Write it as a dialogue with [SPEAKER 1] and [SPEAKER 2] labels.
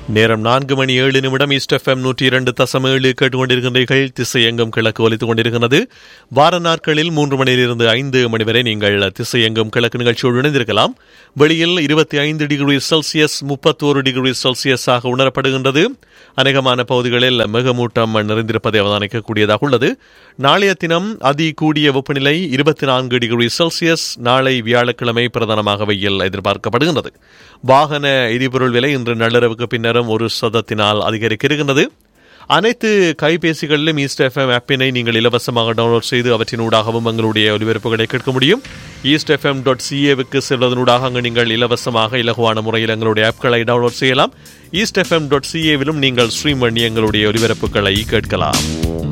[SPEAKER 1] நேரம் நான்கு மணி ஏழு நிமிடம் ஈஸ்ட் எஃப்எம் நூற்றி இரண்டு தசம் ஏழு கேட்டுக்கொண்டிருக்கின்றீர்கள் திசை எங்கும் கிழக்கு ஒலித்துக் கொண்டிருக்கிறது வார நாட்களில் மூன்று மணியிலிருந்து ஐந்து மணி வரை நீங்கள் திசை எங்கும் கிழக்கு நிகழ்ச்சியோடு இணைந்திருக்கலாம் வெளியில் இருபத்தி ஐந்து டிகிரி செல்சியஸ் முப்பத்தோரு டிகிரி செல்சியஸாக உணரப்படுகின்றது அநேகமான பகுதிகளில் மிகமூட்டம் நிறைந்திருப்பதை அவதானிக்கக்கூடியதாக உள்ளது நாளைய தினம் அதி கூடிய வெப்பநிலை இருபத்தி நான்கு டிகிரி செல்சியஸ் நாளை வியாழக்கிழமை பிரதானமாக வெயில் எதிர்பார்க்கப்படுகின்றது வாகன எரிபொருள் விலை இன்று நள்ளிரவுக்கு பின்னரும் ஒரு சதத்தினால் அதிகரிக்க இருக்கின்றது அனைத்து கைபேசிகளிலும் ஈஸ்ட் எஃப்எம் ஆப்பினை நீங்கள் இலவசமாக டவுன்லோட் செய்து அவற்றினூடாகவும் எங்களுடைய ஒலிபரப்புகளை கேட்க முடியும் ஈஸ்ட் எஃப்எம் டாட் சிஏவுக்கு செல்வதனூடாக அங்கு நீங்கள் இலவசமாக இலகுவான முறையில் எங்களுடைய ஆப்களை டவுன்லோட் செய்யலாம் ஈஸ்ட் எஃப்எம் டாட் சிஏவிலும் நீங்கள் ஸ்ட்ரீம் பண்ணி எங்களுடைய ஒலிபரப்புகளை கேட்கலாம்